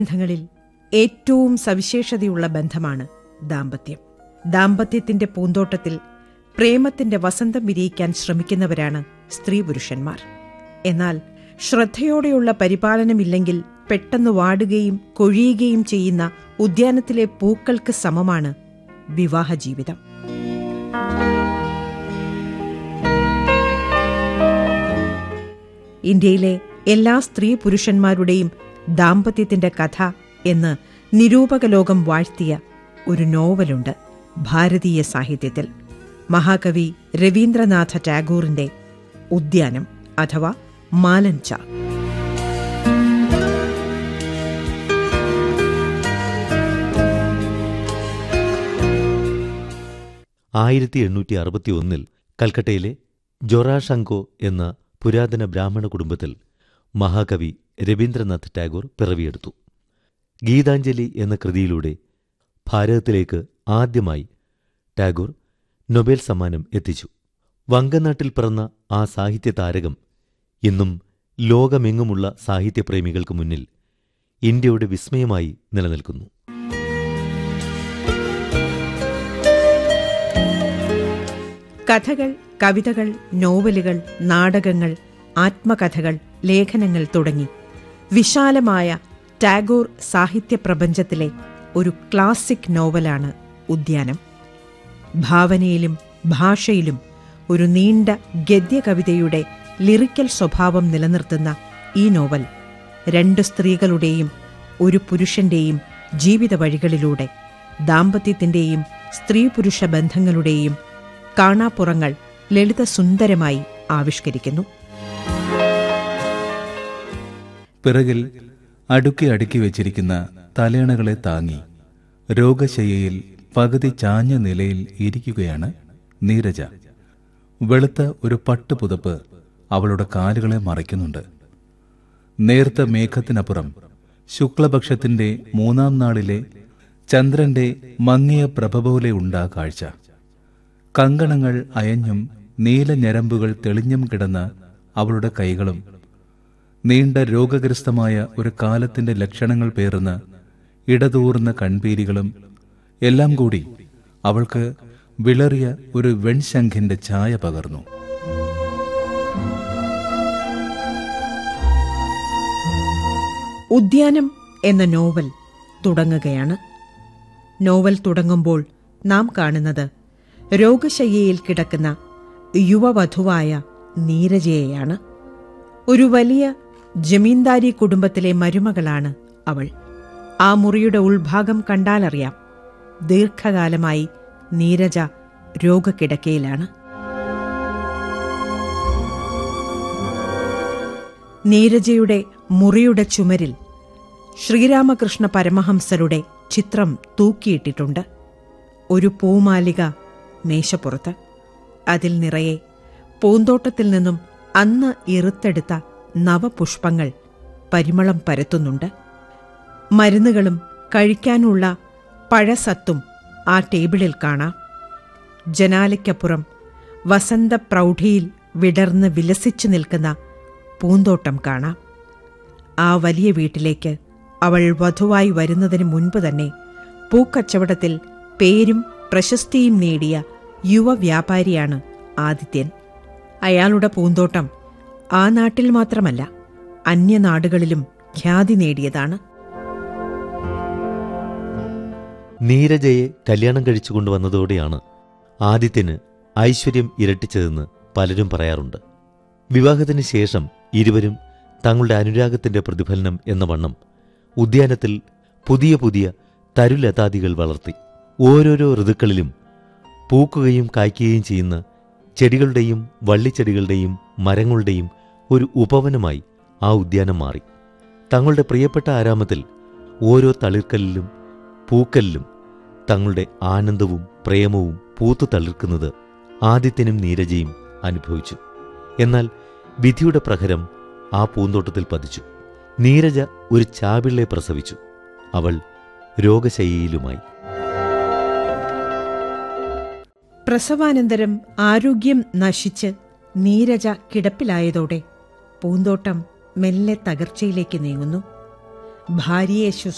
ബന്ധങ്ങളിൽ ഏറ്റവും സവിശേഷതയുള്ള ബന്ധമാണ് ദാമ്പത്യം ദാമ്പത്യത്തിന്റെ പൂന്തോട്ടത്തിൽ പ്രേമത്തിന്റെ വസന്തം വിരിയിക്കാൻ ശ്രമിക്കുന്നവരാണ് സ്ത്രീ പുരുഷന്മാർ എന്നാൽ ശ്രദ്ധയോടെയുള്ള പരിപാലനമില്ലെങ്കിൽ പെട്ടെന്ന് വാടുകയും കൊഴിയുകയും ചെയ്യുന്ന ഉദ്യാനത്തിലെ പൂക്കൾക്ക് സമമാണ് വിവാഹ ജീവിതം ഇന്ത്യയിലെ എല്ലാ സ്ത്രീ പുരുഷന്മാരുടെയും ദാമ്പത്യത്തിന്റെ കഥ എന്ന് നിരൂപക ലോകം വാഴ്ത്തിയ ഒരു നോവലുണ്ട് ഭാരതീയ സാഹിത്യത്തിൽ മഹാകവി രവീന്ദ്രനാഥ ടാഗോറിന്റെ ഉദ്യാനം അഥവാ മാലൻച ആയിരത്തി എണ്ണൂറ്റി അറുപത്തി ഒന്നിൽ കൽക്കട്ടയിലെ ജൊറാഷങ്കോ എന്ന പുരാതന ബ്രാഹ്മണ കുടുംബത്തിൽ മഹാകവി രവീന്ദ്രനാഥ് ടാഗോർ പിറവിയെടുത്തു ഗീതാഞ്ജലി എന്ന കൃതിയിലൂടെ ഭാരതത്തിലേക്ക് ആദ്യമായി ടാഗോർ നൊബേൽ സമ്മാനം എത്തിച്ചു വങ്കനാട്ടിൽ പിറന്ന ആ സാഹിത്യ താരകം ഇന്നും ലോകമെങ്ങുമുള്ള സാഹിത്യപ്രേമികൾക്ക് മുന്നിൽ ഇന്ത്യയുടെ വിസ്മയമായി നിലനിൽക്കുന്നു കഥകൾ കവിതകൾ നോവലുകൾ നാടകങ്ങൾ ആത്മകഥകൾ ലേഖനങ്ങൾ തുടങ്ങി വിശാലമായ ടാഗോർ സാഹിത്യ പ്രപഞ്ചത്തിലെ ഒരു ക്ലാസിക് നോവലാണ് ഉദ്യാനം ഭാവനയിലും ഭാഷയിലും ഒരു നീണ്ട ഗദ്യകവിതയുടെ ലിറിക്കൽ സ്വഭാവം നിലനിർത്തുന്ന ഈ നോവൽ രണ്ട് സ്ത്രീകളുടെയും ഒരു പുരുഷന്റെയും ജീവിത വഴികളിലൂടെ ദാമ്പത്യത്തിന്റെയും സ്ത്രീ പുരുഷ ബന്ധങ്ങളുടെയും കാണാപ്പുറങ്ങൾ ലളിതസുന്ദരമായി ആവിഷ്കരിക്കുന്നു പിറകിൽ അടുക്കി അടുക്കി വെച്ചിരിക്കുന്ന തലേണകളെ താങ്ങി രോഗശയ്യയിൽ പകുതി ചാഞ്ഞ നിലയിൽ ഇരിക്കുകയാണ് നീരജ വെളുത്ത ഒരു പട്ട് പുതപ്പ് അവളുടെ കാലുകളെ മറയ്ക്കുന്നുണ്ട് നേർത്ത മേഘത്തിനപ്പുറം ശുക്ലപക്ഷത്തിന്റെ മൂന്നാം നാളിലെ ചന്ദ്രന്റെ മങ്ങിയ പ്രഭ പോലെ ഉണ്ടാ കാഴ്ച കങ്കണങ്ങൾ അയഞ്ഞും നീല ഞരമ്പുകൾ തെളിഞ്ഞും കിടന്ന അവളുടെ കൈകളും നീണ്ട രോഗഗ്രസ്തമായ ഒരു കാലത്തിന്റെ ലക്ഷണങ്ങൾ പേറുന്ന ഇടതൂർന്ന കൺപീരികളും എല്ലാം കൂടി അവൾക്ക് വിളറിയ ഒരു വെൺശംഖിന്റെ ഛായ പകർന്നു ഉദ്യാനം എന്ന നോവൽ തുടങ്ങുകയാണ് നോവൽ തുടങ്ങുമ്പോൾ നാം കാണുന്നത് രോഗശയ്യയിൽ കിടക്കുന്ന യുവവധുവായ നീരജയെയാണ് ഒരു വലിയ ജമീന്ദാരി കുടുംബത്തിലെ മരുമകളാണ് അവൾ ആ മുറിയുടെ ഉൾഭാഗം കണ്ടാലറിയാം ദീർഘകാലമായി നീരജ രോഗക്കിടക്കയിലാണ് നീരജയുടെ മുറിയുടെ ചുമരിൽ ശ്രീരാമകൃഷ്ണ പരമഹംസരുടെ ചിത്രം തൂക്കിയിട്ടിട്ടുണ്ട് ഒരു പൂമാലിക മേശപ്പുറത്ത് അതിൽ നിറയെ പൂന്തോട്ടത്തിൽ നിന്നും അന്ന് ഇറുത്തെടുത്ത നവപുഷ്പങ്ങൾ പരിമളം പരത്തുന്നുണ്ട് മരുന്നുകളും കഴിക്കാനുള്ള പഴസത്തും ആ ടേബിളിൽ കാണാം ജനാലയ്ക്കപ്പുറം വസന്തപ്രൗഢിയിൽ വിടർന്ന് വിലസിച്ചു നിൽക്കുന്ന പൂന്തോട്ടം കാണാം ആ വലിയ വീട്ടിലേക്ക് അവൾ വധുവായി വരുന്നതിന് മുൻപ് തന്നെ പൂക്കച്ചവടത്തിൽ പേരും പ്രശസ്തിയും നേടിയ യുവ വ്യാപാരിയാണ് ആദിത്യൻ അയാളുടെ പൂന്തോട്ടം ആ നാട്ടിൽ മാത്രമല്ല അന്യനാടുകളിലും ഖ്യാതി നേടിയതാണ് നീരജയെ കല്യാണം കഴിച്ചു കൊണ്ടുവന്നതോടെയാണ് ആദിത്യന് ഐശ്വര്യം ഇരട്ടിച്ചതെന്ന് പലരും പറയാറുണ്ട് വിവാഹത്തിന് ശേഷം ഇരുവരും തങ്ങളുടെ അനുരാഗത്തിന്റെ പ്രതിഫലനം എന്ന വണ്ണം ഉദ്യാനത്തിൽ പുതിയ പുതിയ തരുലതാദികൾ വളർത്തി ഓരോരോ ഋതുക്കളിലും പൂക്കുകയും കായ്ക്കുകയും ചെയ്യുന്ന ചെടികളുടെയും വള്ളിച്ചെടികളുടെയും മരങ്ങളുടെയും ഒരു ഉപവനമായി ആ ഉദ്യാനം മാറി തങ്ങളുടെ പ്രിയപ്പെട്ട ആരാമത്തിൽ ഓരോ തളിർക്കല്ലിലും പൂക്കല്ലിലും തങ്ങളുടെ ആനന്ദവും പ്രേമവും പൂത്തു തളിർക്കുന്നത് ആദിത്യനും നീരജയും അനുഭവിച്ചു എന്നാൽ വിധിയുടെ പ്രഹരം ആ പൂന്തോട്ടത്തിൽ പതിച്ചു നീരജ ഒരു ചാപിള്ളെ പ്രസവിച്ചു അവൾ രോഗശയ്യയിലുമായി പ്രസവാനന്തരം ആരോഗ്യം നശിച്ച് നീരജ കിടപ്പിലായതോടെ പൂന്തോട്ടം മെല്ലെ തകർച്ചയിലേക്ക് നീങ്ങുന്നു ഭാര്യയെ ശുശ്രൂഷ